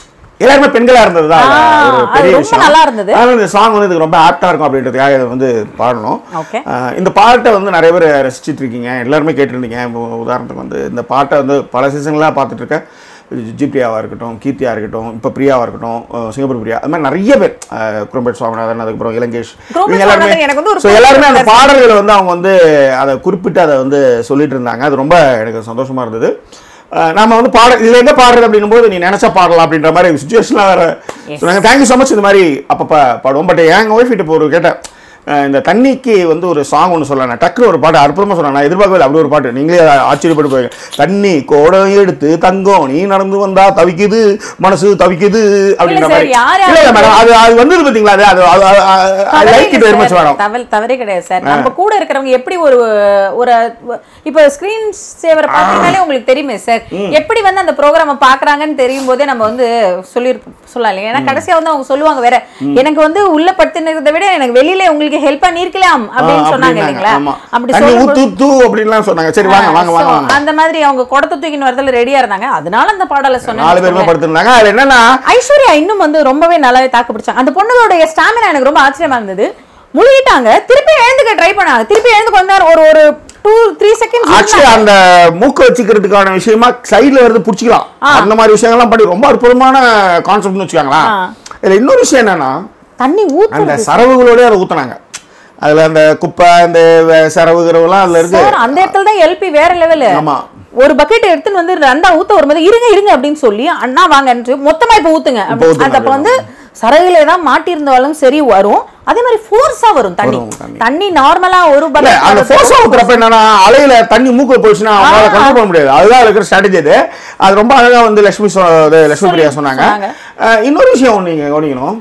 எல்லாருமே பெண்களா இருந்தது தான் ஆ, ஒரு அது பெரிய ரொம்ப விஷயம் நல்லா இருந்தது. அதனால இந்த சாங் வந்து இதுக்கு ரொம்ப ஆப்டா இருக்கும் அப்படின்றதுக்காக இதை வந்து பாடணும் ஓகே ஆஹ் இந்த பாட்டை வந்து நிறைய பேர் ரசிச்சிட்டு இருக்கீங்க எல்லாருமே கேட்டிருந்தீங்க இப்போ உதாரணத்துக்கு வந்து இந்த பாட்டை வந்து பல சீசன்லாம் பார்த்துட்டு இருக்கேன் ஜிப்ரியாவாக இருக்கட்டும் கீர்த்தியா இருக்கட்டும் இப்போ பிரியாவாக இருக்கட்டும் அஹ் சிங்கப்பூர் பிரியா அது மாதிரி நிறைய பேர் அஹ் குரும்பேட் சுவாமிநாதன் அதுக்கப்புறம் இலங்கேஷ் குரும்பேட் இவங்க எல்லாருமே சுவாமிநாதன் எனக்கு வந்து ஒரு ஸோ எல்லாருமே அந்த personal பாடல்களை வந்து அவங்க வந்து அதை குறிப்பிட்டு அதை வந்து சொல்லிட்டு இருந்தாங்க அது ரொம்ப எனக்கு சந்தோஷமா இருந்தது அஹ் நாம வந்து பாட இதுல எங்க பாடுறது அப்படின்னும் போது நீ நினைச்சா பாடலாம் அப்படின்ற மாதிரி சுச்சுவேஷன்லாம் வேற சொன்னாங்க தேங்க்யூ ஸோ மச் இந்த மாதிரி அப்பப்போ பாடுவோம் பட் எங்கள் ஒய்ஃப் கிட்ட இப்போ ஒரு கேட்டேன் அஹ் இந்த தண்ணிக்கு வந்து ஒரு சாங் ஒன்று சொல்லலாம் டக்குனு ஒரு பாட்டு அற்புதமாக சொன்னேன் நான் எதிர்பார்க்கவே இல்லை அப்படி ஒரு பாட்டு நீங்களே ஆச்சரியப்பட்டு போய் தண்ணி கோடம் எடுத்து தங்கம் நீ நடந்து வந்தா தவிக்குது மனசு தவிக்குது அப்படின்ற சார், மாதிரி யார் இல்ல இல்ல யார் மேடம் அது அது வந்தது பாத்தீங்களா அது அது அது like it very much madam தவறு தவறே கிடையாது சார் நம்ம கூட இருக்கிறவங்க எப்படி ஒரு ஒரு இப்போ ஸ்கிரீன் சேவர் பார்த்தீங்கனாலே உங்களுக்கு தெரியுமே சார் எப்படி வந்து அந்த ப்ரோக்ராம பாக்குறாங்கன்னு தெரியும் போதே நம்ம வந்து சொல்லி சொல்லலாம் இல்லையா ஏன்னா கடைசியா வந்து அவங்க சொல்லுவாங்க வேற எனக்கு வந்து உள்ள படுத்துனதை விட எனக்கு வெளியில உங்களுக்கு ஹெல்ப் பண்ணிருக்கலாம் அப்படின்னு சொன்னாங்க இல்லைங்களா அப்படி தண்ணி சொல்லும்போது ஊத்து ஊத்து அப்படின்லாம் சொன்னாங்க சரி வாங்க வாங்க வாங்க So, வாங்க அந்த மாதிரி அவங்க குடத்தை தூக்கின்னு வரதுல ரெடியா இருந்தாங்க அதனால அந்த பாடலை நாலு சொன்னாங்க பேருமே படுத்திருந்தாங்க அதுல என்னன்னா ஐஸ்வர்யா இன்னும் வந்து ரொம்பவே நல்லாவே தாக்கு பிடிச்சாங்க அந்த பொண்ணுடைய ஸ்டாமினா எனக்கு ரொம்ப ஆச்சரியமா இருந்தது முழுகிட்டாங்க திருப்பி எழுந்துக்க ட்ரை பண்ணாங்க திருப்பி எழுந்து கொஞ்ச நேரம் ஒரு ஒரு டூ த்ரீ செகண்ட்ஸ் ஆக்சுவலி அந்த மூக்க வச்சுக்கிறதுக்கான விஷயமா சைடுல வருது புடிச்சிக்கலாம் அந்த மாதிரி விஷயங்கள்லாம் பண்ணி ரொம்ப அற்புதமான கான்செப்ட்னு வச்சுக்காங்களா ஆ. இதுல இன்னொரு விஷயம் என்னன்னா தண்ணி ஊத்து அந்த சரவுகளோடய அதை ஊத்துனாங்க அதுல அந்த குப்பை அந்த வெ- சரவுகிறவெல்லாம் அதுல இருக்கு சார் அந்த இடத்துல தான் எல்பி வேற லெவலு ஆமா ஒரு பக்கெட் எடுத்துன்னு வந்து ரெண்டா ஊத்த வரும்போது இருங்க இருங்க அப்படின்னு சொல்லி அண்ணா வாங்கன்னு மொத்தமா இப்ப ஊத்துங்க இப்ப ஊத்துங்க அது அப்ப வந்து சரகுல தான் மாட்டியிருந்தாலும் சரி வரும் அதே மாதிரி ஃபோர்ஸா வரும் தண்ணி வரும் தண்ணி. தண்ணி நார்மலா ஒரு இல்ல அந்த bucket ஃபோர்ஸா ஊத்துறப்ப என்னன்னா அலையில தண்ணி மூக்கு போயிடுச்சுன்னா அவங்களால கண்ட்ரோல் பண்ண முடியாது அதுதான் இருக்கிற ஸ்ட்ராட்டஜி அது அது ரொம்ப அழகா வந்து லட்சுமி சொ- இது லட்சுமி பிரியா சொன்னாங்க சொன்னாங்க. அஹ், இன்னொரு விஷயம் ஒண்ணு நீங்க கவனிக்கணும்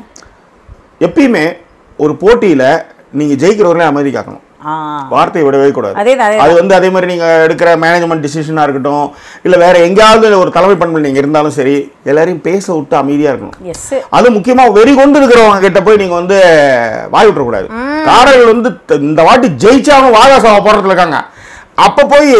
எப்பயுமே ஒரு போட்டியில நீங்க ஜெயிக்கிறவர்களே அமைதி காக்கணும் ஆ வார்த்தையை விடவே கூடாது அதேதான் அதே அது வந்து அதே மாதிரி நீங்க எடுக்கிற மேனேஜ்மெண்ட் டிசிஷனா இருக்கட்டும் இல்ல வேற எங்கேயாவது ஒரு தலைமை பண்பு நீங்க இருந்தாலும் சரி எல்லாரையும் பேச விட்டு அமைதியா இருக்கணும் எஸ் அது முக்கியமா வெறி கொண்டு இருக்கிறவங்க கிட்ட போய் நீங்க வந்து வாய் விட்டுறக்கூடாது காரர்கள் வந்து த- இந்த வாட்டி ஜெயிச்சாலும் வாகாசாவ போடுறதுல இருக்காங்க அப்ப போய்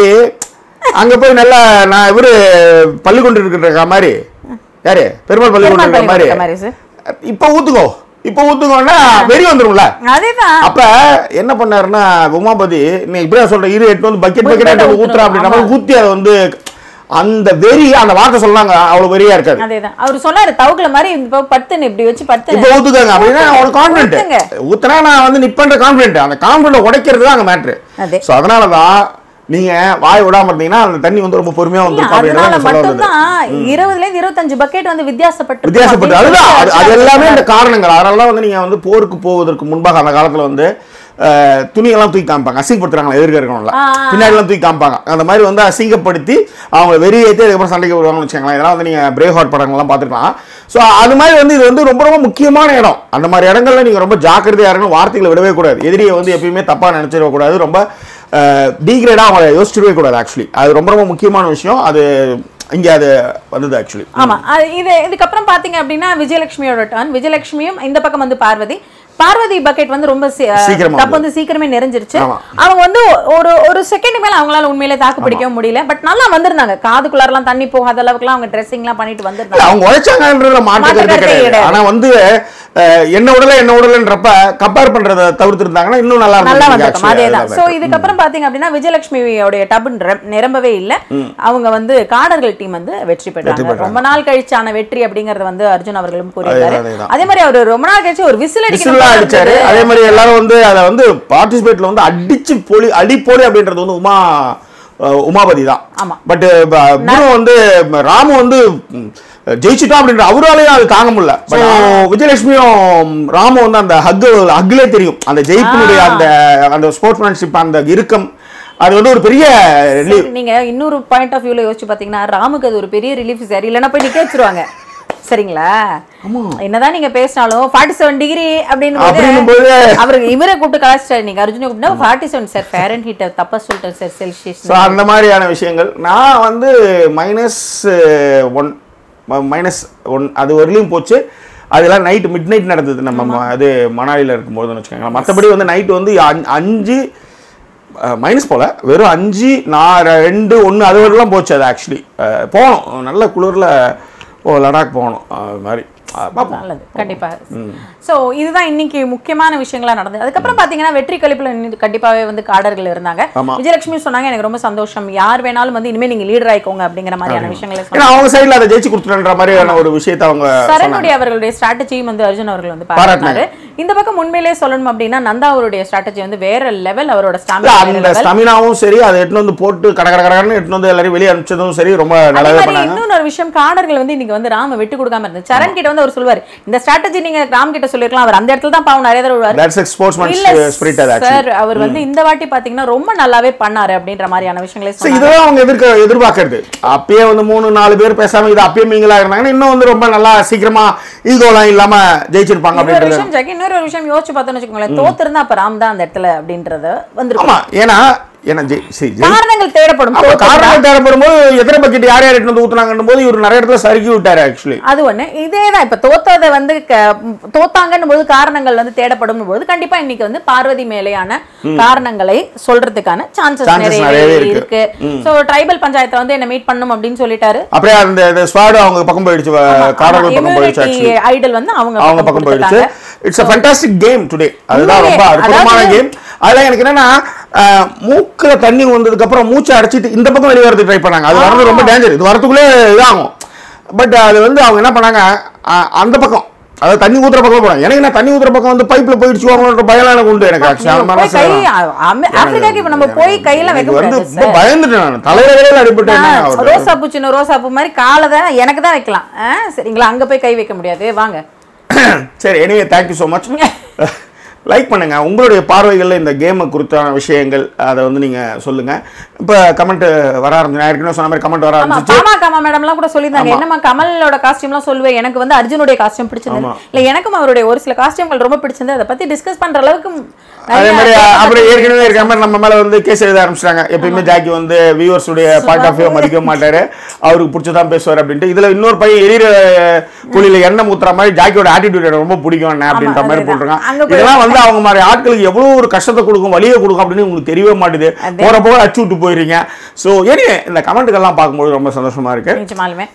அங்க போய் நல்லா நான் இவரு பள்ளிக்கொண்டு இருக்கிற மாதிரி யாரு பெருமாள் பள்ளிக்கொண்டு இருக்கிற மாதிரி மாதிரி சார் இப்ப ஊத்துக்கோ இப்ப ஊத்துக்கோன்னா வெறி வந்துரும்ல அதேதான் அப்ப என்ன பண்ணாருன்னா உமாபதி நீ இப்படியா சொல்ற இரு எட்டு வந்து பக்கெட் bucket பக்கெட் ஊத்தணும். ஊத்துறா அப்படின்ற ஆமா. மாதிரி ஊத்தி அதை வந்து அந்த வெறி அந்த வார்த்தை சொன்னாங்க அவ்வளவு வெறியா இருக்காது அதேதான் அவர் சொன்னாரு தவுக்குல மாதிரி இப்போ பத்துன்னு இப்படி வச்சு பத்துன்னு இப்ப ஊத்துக்காங்க அப்படின்னா அவனுக்கு கான்பிடென்ட் ஊத்துங்க. ஊத்துனா நான் வந்து நிப்பன்ற கான்பிடென்ட் அந்த கான்பிடென்ட் உடைக்கிறது தான் அங்க மேட்ரு அதே. சோ அதனால தான் நீங்க வாய் விடாம இருந்தீங்கன்னா அந்த தண்ணி வந்து ரொம்ப பொறுமையா வந்துருக்கும் அதனால அப்படின்றத சொல்ல வந்தது மட்டும்தான் இருபதுல இருந்து இருபத்தஞ்சு பக்கெட் வந்து வித்தியாசப்பட்டு வித்தியாசப்பட்டு அதுதான் அது அது எல்லாமே இந்த காரணங்கள் அதனால தான் வந்து நீங்க வந்து போருக்கு போவதற்கு முன்பாக அந்த காலத்துல வந்து அஹ், துணியெல்லாம் தூக்கி காமிப்பாங்க அசிங்கப்படுத்துறாங்களா எதிர்க்க இருக்கணும்ல ஆ, ஆ, பின்னாடி எல்லாம் தூக்கி காமிப்பாங்க அந்த மாதிரி வந்து அசிங்கப்படுத்தி அவங்க வெறியேற்றி அதுக்கப்புறம் சண்டைக்கு வருவாங்கன்னு வச்சுக்கோங்களேன் இதெல்லாம் வந்து நீங்க பிரேக் ஹார்ட் படங்கள்லாம் பார்த்துருக்கலாம் ஸோ அது மாதிரி வந்து இது வந்து ரொம்ப ரொம்ப முக்கியமான இடம் அந்த மாதிரி இடங்கள்ல நீங்க ரொம்ப ஜாக்கிரதையா இருக்கணும் வார்த்தைகளை விடவே கூடாது எதிரியை வந்து எப்பயுமே தப்பா நினைச்சிடவே கூடாது ரொம்ப டீக்ரேடாக அவங்களை யோசிச்சிடவே கூடாது ஆக்சுவலி அது ரொம்ப ரொம்ப முக்கியமான விஷயம் அது இங்கே அது வந்தது ஆக்சுவலி ஆமா அது இது இதுக்கப்புறம் பாத்தீங்க அப்படின்னா விஜயலட்சுமியோட டர்ன் விஜயலட்சுமியும் இந்த பக்கம் வந்து பார்வதி பார்வதி பக்கெட் வந்து ரொம்ப சி- சீக்கிரமா தப்பு வந்து சீக்கிரமே நிறைஞ்சிருச்சு ஆமா. அவங்க வந்து ஒரு ஒரு செகண்ட் மேல அவங்களால உண்மையிலே தாக்கு பிடிக்க முடியல பட் நல்லா வந்திருந்தாங்க காதுக்குள்ளாரெல்லாம் தண்ணி போகாத அளவுக்குலாம் அவங்க ட்ரெஸ்ஸிங்லாம் பண்ணிட்டு இல்ல, வந்திருந்தாங்க அவங்க உழைச்சாங்கன்றதுல மாற்று மாற்று கருத்து கருத்தே கிடையாது கிடையாது. ஆனா வந்து அஹ், என்ன உடல என்ன உடலன்றப்ப கம்பேர் பண்றத தவிர்த்து இருந்தாங்கன்னா இன்னும் நல்லா நல்லா இருந்திருக்கும் வந்திருக்கும் actually. அதேதான் அதுதான் சோ better. இதுக்கப்புறம் பாத்தீங்க அப்படின்னா விஜயலட்சுமியோடைய டபு நிர- நிரம்பவே இல்ல அவங்க வந்து காடர்கள் டீம் வந்து வெற்றி பெற்றாங்க பெற்றாங்க. ரொம்ப நாள் கழிச்சான வெற்றி அப்படிங்கறது வந்து அர்ஜுன் அவர்களும் கூறியிருக்காரு அதேதான், அதேதான். அதே மாதிரி அவர் ரொம்ப நாள் கழிச்சு ஒரு விசில் விசில்லாம் அடிச்சாரு அடிக்கணும் அதே மாதிரி எல்லாரும் வந்து அதை வந்து பார்ட்டிசிபேட்ல வந்து அடிச்சு போலி அடி போலி அப்படின்றது வந்து உமா அஹ், உமாபதி தான் ஆமா. பட் குரு வந்து ராமு வந்து ம், ஜெயிச்சிட்டோம் அப்படின்ற அவராலையும் அது தாங்க முடியல பட் விஜயலட்சுமியும் ராமு வந்து அந்த ஹக்கு ஹக்குலே தெரியும் அந்த ஜெயிப்பினுடைய ஆ. அந்த அந்த ஸ்போர்ட்ஸ்மேன்ஷிப் அந்த இறுக்கம் அது வந்து ஒரு பெரிய relief. நீங்க இன்னொரு பாயிண்ட் ஆஃப் வியூல யோசிச்சு பாத்தீங்கன்னா ராமுக்கு அது ஒரு பெரிய ரிலீஃப் சார் இல்லைன்னா போய் நிக்க வச்சிருவாங்க சரிங்களா என்னதான் நீங்க பேசினாலும் ஃபார்ட்டி செவன் டிகிரி அப்படின்னு அப்படின்னும் போது அவருக்கு இவரை கூப்பிட்டு கலாச்சிட்டாரு நீங்க அர்ஜுனை கூப்பிட்டா forty seven sir Fahrenheit தப்பா சொல்லிட்டேன் சார் செல்சியஸ் ஸோ அந்த மாதிரியான விஷயங்கள் நான் வந்து மைனஸ் ஒன் மைனஸ் ஒன் அது வரலையும் போச்சு அதெல்லாம் நைட் மிட் நைட் நடந்தது நம்ம ம- அது மணாலியில் இருக்கும்போதுன்னு வச்சுக்கோங்களேன் மற்றபடி வந்து நைட் வந்து அஞ்- அஞ்சு மைனஸ் போல வெறும் அஞ்சு நான் ரெ- ரெண்டு ஒன்று அது வரலாம் போச்சு அது ஆக்சுவலி போனோம் நல்ல குளிரில் ஓ லடாக் போகணும் அது மாதிரி பார்ப்போம் நல்லது கண்டிப்பா சோ இதுதான் இன்னைக்கு முக்கியமான விஷயங்களா நடந்தது அதுக்கப்புறம் பாத்தீங்கன்னா வெற்றி கழிப்புல இன்னும் கண்டிப்பாவே வந்து காடர்கள் இருந்தாங்க ஆமா. விஜயலட்சுமி சொன்னாங்க எனக்கு ரொம்ப சந்தோஷம் யார் வேணாலும் வந்து இனிமே நீங்க லீடர் ஆயிக்கோங்க அப்படிங்கிற மாதிரியான விஷயங்களை சொன்னாங்க ஏன்னா அவங்க சைடுல அதை ஜெயிச்சு கொடுத்துருன்ற மாதிரியான ஒரு விஷயத்தை அவங்க சரணுடைய அவர்களுடைய ஸ்ட்ராட்டஜியும் வந்து அர்ஜுன் அவர்கள் வந்து பாராட்டினாரு இந்த பக்கம் உண்மையிலேயே சொல்லணும் அப்படின்னா நந்தா அவருடைய ஸ்ட்ராட்டஜி வந்து வேற லெவல் அவரோட இல்ல, ஸ்டாமினா அந்த ஸ்டமினாவும் சரி அதை எடுத்துன்னு வந்து போட்டு கட கட கடன்னு எடுத்துன்னு வந்து எல்லாரையும் வெளியே அனுப்பிச்சதும் சரி ரொம்ப அதே நல்லாவே மாதிரி பண்ணாங்க இன்னொரு விஷயம் காடர்கள் வந்து இன்னைக்கு வந்து ராம விட்டு கொடுக்காம இருந்தது சரண் கிட்ட வந்து அவர் சொல்லுவாரு இந்த ஸ்ட்ராட்டஜி நீங்க ராம் கிட்ட சொல்லிருக்கலாம் அவர் அந்த இடத்துல தான் பாவம் நிறைய தடவை விடுவாரு. தட்ஸ் எக்ஸ் ஸ்போர்ட்ஸ்மேன் இல்ல ஸ்பிரிட் அது ஆக்சுவலி சார் அவர் வந்து இந்த வாட்டி பாத்தீங்கன்னா ரொம்ப நல்லாவே பண்ணாரு அப்படின்ற மாதிரியான விஷயங்களே சரி சொன்னாங்க இதுதான் அவங்க எதிர்க்க எதிர்பார்க்கறது அப்பயே வந்து மூணு நாலு பேர் பேசாம இது அப்பயே மீங்களா இருந்தாங்கன்னா இன்னும் வந்து ரொம்ப நல்லா சீக்கிரமா ஈகோலாம் இல்லாம ஜெயிச்சிருப்பாங்க இன்னொரு அப்படின்றது விஷயம் ஜாக்கி இன்னொரு ஒரு விஷயம் யோசிச்சு பார்த்தோம்னு வச்சுக்கோங்களேன் தோத்திருந்தா அப்ப ராம் தான் அந்த இடத்துல அப்படின்றத வந்திருக்கும் ஆமா ஏன்னா ஏன்னா ஜெய் சரி ஜெய் காரணங்கள் தேடப்படும் அப்ப தோத்திருந்தா. காரணம் தேவைப்படும் போது எத்தனை பக்கெட் யார் யார் எடுத்து வந்து ஊத்துனாங்கன்னும் போது இவர் நிறைய இடத்துல சறுக்கி விட்டாரு ஆக்சுவலி அது ஒண்ணு இதேதான் இப்ப தோத்ததை வந்து க- தோத்தாங்கன்னும் போது காரணங்கள் வந்து தேடப்படும் போது கண்டிப்பா இன்னைக்கு வந்து பார்வதி மேலேயான காரணங்களை சொல்றதுக்கான சான்சஸ் Chances நிறையவே நிறையவே இருக்கு. இருக்கு சோ ட்ரைபல் பஞ்சாயத்துல வந்து என்ன மீட் பண்ணும் அப்படின்னு சொல்லிட்டாரு அப்படியே அந்த ஸ்வாடு அவங்க பக்கம் போயிடுச்சு காரர்கள் பக்கம் போயிடுச்சு ஆக்சுவலி ஐடல் வந்து அவங்க அவங்க பக்கம் போயிடுச்சு கொடுத்துட்டாங்க. It's a fantastic game today அதுதான் உண்மையிலே, ரொம்ப அற்புதமான அதாவது- கேம் அதுல எனக்கு என்னன்னா அஹ், மூக்குல தண்ணி வந்ததுக்கு அப்புறம் மூச்சை அடைச்சிட்டு இந்த பக்கம் வெளியே வரதுக்கு ட்ரை பண்ணாங்க அது வரது ரொம்ப டேஞ்சர் இது வரதுக்குள்ளே இதாகும் பட் அது வந்து அவங்க என்ன பண்ணாங்க அஹ், அந்த பக்கம் அதாவது தண்ணி ஊத்துற பக்கம் போறாங்க எனக்கு என்ன தண்ணி ஊத்துற பக்கம் வந்து பைப்ல போயிடுச்சு வாங்கன்ற பயம் எனக்கு உண்டு எனக்கு ஆக்சுவலி அந்த போய் மாதிரி கை செய்யலாம். அமெ- ஆப்பிரிக்காக்கு இப்ப நம்ம போய் கையெல்லாம் வைக்க எனக்கு வந்து முடியாது ரொம்ப பயந்துட்டேன் நான் தலையில வேலையில அடிபட்டேன் நான் அவரு. ரோசா பூ சின்ன ரோசா பூ மாதிரி காலை தான் எனக்கு தான் வைக்கலாம் ஆ, சரிங்களா அங்க போய் கை வைக்க முடியாது வாங்க சரி anyway thank you so much like பண்ணுங்க உங்களுடைய பார்வைகளில் இந்த கேமை குறித்தான விஷயங்கள் அதை வந்து நீங்க சொல்லுங்க இப்போ கமெண்ட் வர ஆரம்பிச்சு நான் ஏற்கனவே சொன்ன மாதிரி கமெண்ட் வர ஆமா ஆரம்பிச்சு பாமக மேடம்லாம் கூட சொல்லியிருந்தாங்க என்னம்மா கமலோட காஸ்டியூம்லாம் சொல்லுவேன் எனக்கு வந்து அர்ஜுனுடைய காஸ்டியூம் பிடிச்சிருந்தது ஆமா. இல்ல எனக்கும் அவருடைய ஒரு சில காஸ்டியூம்கள் ரொம்ப பிடிச்சிருந்தது அதை பத்தி டிஸ்கஸ் பண்ற அளவுக்கு அதே நிறைய மாதிரி பேர் அப்புறம் பத்தி ஏற்கனவே இருக்க மாதிரி நம்ம மேல வந்து கேஸ் எழுத ஆரம்பிச்சிட்டாங்க எப்பயுமே ஜாக்கி வந்து வியூவர்ஸ் உடைய பாயிண்ட் ஆஃப் வியூ மதிக்க மாட்டாரு அவருக்கு பிடிச்சதான் பேசுவார் அப்படின்ட்டு இதுல இன்னொரு பையன் எரியிற குழியில எண்ணெய் ஊத்துற மாதிரி ஜாக்கியோட ஆட்டிடியூட் எனக்கு ரொம்ப பிடிக்கும் அண்ணே அப்படின்ற மாதிரி அதேதான். போட்டிருக்காங்க அங்க போய் இதெல்லாம் வந்து அவங்க மாதிரி ஆட்களுக்கு எவ்வளவு ஒரு கஷ்டத்தை கொடுக்கும் வலியை கொடுக்கும் அப்படின்னு உங்களுக்கு தெரியவே மாட்டுது அதே. போற போக அச்சு விட்டு போயிருங்க ஸோ ஏனே இந்த கமெண்ட்டுகள்லாம் பார்க்கும்போது ரொம்ப சந்தோஷமா இருக்கு நிஜமாலுமே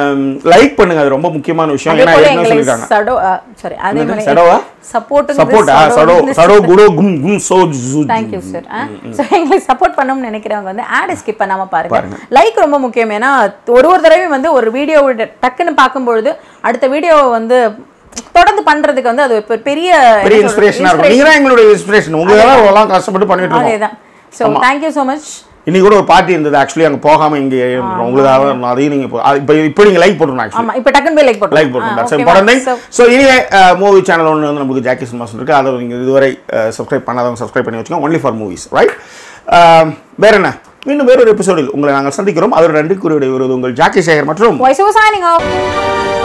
லைக் பண்ணுங்க அது ரொம்ப முக்கியமான விஷயம் அதே ஏன்னா போல ஏற்கனவே எங்களை சொல்லியிருக்காங்க சடோ சாரி அதே என்னது? மாதிரி சடோவா? சப்போர்ட் சப்போர்ட்டா சடோ சடோ குடோ கும் கும் சோ ஜூ தேங்க்யூ சார் ஸோ எங்களுக்கு சப்போர்ட் பண்ணணும்னு நினைக்கிறவங்க வந்து ஆட் ஸ்கிப் பண்ணாம பாருங்க பாருங்க. லைக் ரொம்ப முக்கியம் ஏன்னா ஒரு ஒரு தடவையும் வந்து ஒரு வீடியோ டக்குன்னு பார்க்கும்பொழுது அடுத்த வீடியோ வந்து தொடர்ந்து பண்றதுக்கு வந்து அது ஒரு பெரிய பெரிய இன்ஸ்பிரேஷனா இருக்கும் நீங்க தான் எங்களுடைய இன்ஸ்பிரேஷன் உங்களால எல்லாம் கஷ்டப்பட்டு பண்ணிட்டு இருக்கோம் அதேதான் ஸோ தேங்க்யூ ஸோ மச் இன்னைக்கு கூட ஒரு பார்ட்டி இருந்தது ஆக்சுவலி அங்க போகாம இங்க இருந்தோம். உங்களுக்காக நான் அதையும் நீங்க இப்போ இப்போ இப்போ நீங்க லைக் போட்டுருணும் ஆக்சுவலி ஆமா இப்போ டக்குன்னு போய் லைக் போட்டு லைக் போட்டுருணும் that's important thing so anyway movie channel ஒன்று வந்து நமக்கு ஜாக்கி சினிமாஸ் இருக்கு அதை நீங்க இதுவரை சப்ஸ்கிரைப் பண்ணாதவங்க சப்ஸ்கிரைப் பண்ணி வச்சுக்கோங்க ஒன்லி ஃபார் மூவிஸ் ரைட் வேற என்ன மீண்டும் வேறொரு எபிசோடில் உங்களை நாங்கள் சந்திக்கிறோம் அதோட நன்றி கூறிய உங்கள் ஜாக்கி சேகர் மற்றும் வாய்ஸ் ஓவர் சைனிங் ஆஃப்